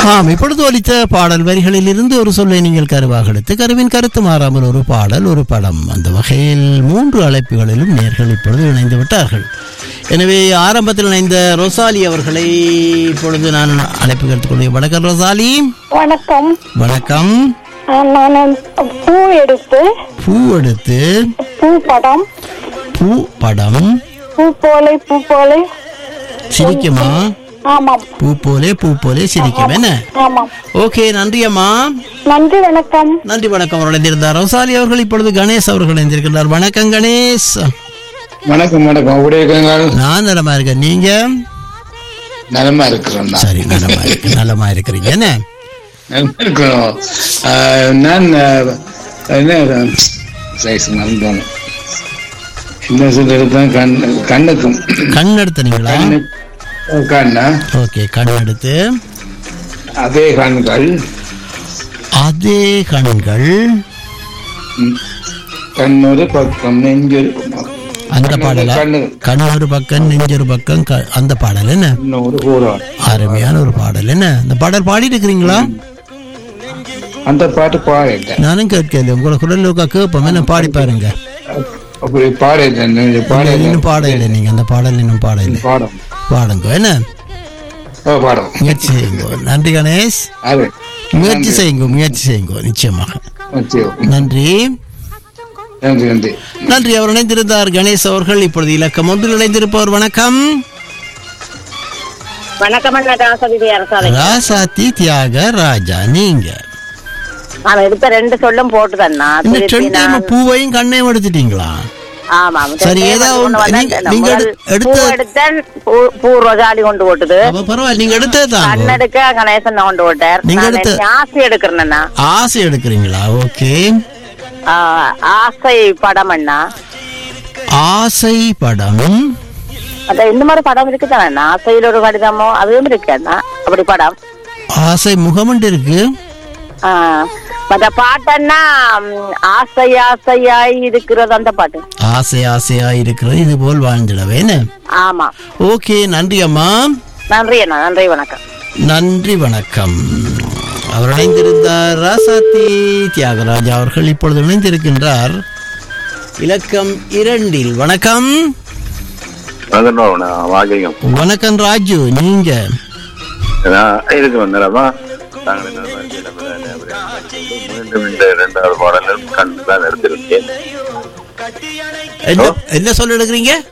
ஆம் இப்பொழுது ஒலித்த பாடல் வரிகளில் இருந்து ஒரு சொல்லை நீங்கள் கருவாக எடுத்து கருவின் கருத்து மாறாமல் ஒரு பாடல் ஒரு படம் அந்த வகையில் மூன்று அழைப்புகளிலும் நேர்கள் இப்பொழுது இணைந்து விட்டார்கள் எனவே ஆரம்பத்தில் இணைந்த ரொசாலி அவர்களை இப்பொழுது நான் அழைப்பு எடுத்துக்கொண்டு வணக்கம் ரொசாலி வணக்கம் வணக்கம் ஆஹ் நான் பூ எடுத்து பூ எடுத்து பூ படம் பூ படம் பூ போலை பூ போலை சிரிக்குமா ஆமாம் பூ போலே பூ போலே சிரிக்கும் என்ன ஆமாம் ஓகே நன்றி அம்மா நன்றி வணக்கம் நன்றி வணக்கம் அவர்கள் இணைந்திருந்தார் ரோசாலி அவர்கள் இப்பொழுது கணேஷ் அவர்கள் இணைந்திருக்கின்றார் வணக்கம் கணேஷ் வணக்கம் வணக்கம் எப்படி இருக்கீங்க நான் நலமா இருக்கேன் நீங்க நலமா இருக்கிறோம் நான். சரி நலமா இருக்கு நலமா இருக்கிறீங்க என்ன நலமா இருக்கிறோம் ஆஹ், நான் ஆஹ், என்ன சைஸ் மறந்தோம் என்ன சொல்லிருக்கேன் கண் கண்ணுக்கும் கண் எடுத்தனீங்களா கண்ணு கண்ணா ஓகே கண் எடுத்து அதே கண்கள் அதே கண்கள் ம், கண்ணொரு பக்கம் நெஞ்சொரு பக்கம் அந்த பாடலா கண்ணு கண் ஒரு பக்கம் நெஞ்சொரு பக்கம் க- அந்த பாடல் என்ன இன்னொரு கூறான் அருமையான ஒரு பாடல் என்ன இந்த பாடல் பாடிட்டு இருக்கிறீங்களா அந்த பாட்டு பாடிட்டேன் நானும் கேட்கல உங்களோட குரல் கேட்போம் என்ன பாடி பாருங்க அப்படி பாடிட்டேன் பாடிட்டேன் இன்னும் பாட இல்லை நீங்க அந்த பாடல் இன்னும் பாட இல்லை பாடம் பாடுங்க என்ன ஓ பாடம் முயற்சி செய்யுங்க நன்றி கணேஷ் அது முயற்சி செய்யுங்க முயற்சி செய்யுங்க நிச்சயமாக சரி. நன்றி நன்றி நன்றி நன்றி அவர் இணைந்திருந்தார் கணேஷ் அவர்கள் இப்பொழுது இலக்கம் ஒன்றில் இணைந்திருப்பவர் வணக்கம் வணக்கம் அண்ணா ராசதி அரசாலை ராசாத்தி தியாக ராஜா நீங்க நான் எடுத்த ரெண்டு சொல்லும் போட்டு தண்ணா இந்த ரெண்டு பூவையும் கண்ணையும் எடுத்துட்டீங்களா ஆமா சரி, ஏதாவது ஒன்று- நீங்க- நீங்க எடு- எடுத்த- எடுத்தேன் பூ ரோஜாலி கொண்டு போட்டுது அப்ப பரவாயில்ல நீங்க எடுத்தது தான் கண்ணெடுக்க கணேசன் கொண்டு போட்டார் நீங்க நான் எடுத்த- இன்னைக்கு ஆசை எடுக்கிறேன்னா ஆசை எடுக்கிறீங்களா ஓகே ஆசை படம் அண்ணா ஆசை படம் அத இந்த மாதிரி படம் இருக்குதானே ஆசையில் ஒரு கடிதமோ அதுவும் இருக்கு அண்ணா அப்படி படம் ஆசை முகமண்டு இருக்கு ஆ, மற்ற பாட்டன்னா ம், ஆசை ஆசையாய் இருக்கிறது அந்த பாட்டு ஆசை ஆசையா இருக்கிறது இது போல் வாழ்ந்துடவே என்ன ஆமா ஓகே நன்றி அம்மா நன்றி அண்ணா நன்றி வணக்கம் நன்றி வணக்கம் அவர் இணைந்திருந்தார் ராசாத்தி தியாகராஜா அவர்கள் இப்பொழுது இணைந்திருக்கின்றார் இலக்கம் இரண்டில் வணக்கம் வாக்கியம் வணக்கம் ராஜு நீங்க இருக்கிறோம் நிலமா நாங்கள் இந்த மாதிரி நிலைமையில அப்புறம் மீண்டும் இந்த இரண்டாவது பாடலும் கண்டு தான் எடுத்திருக்கேன் என்ன என்ன சொல்ல எடுக்கிறீங்க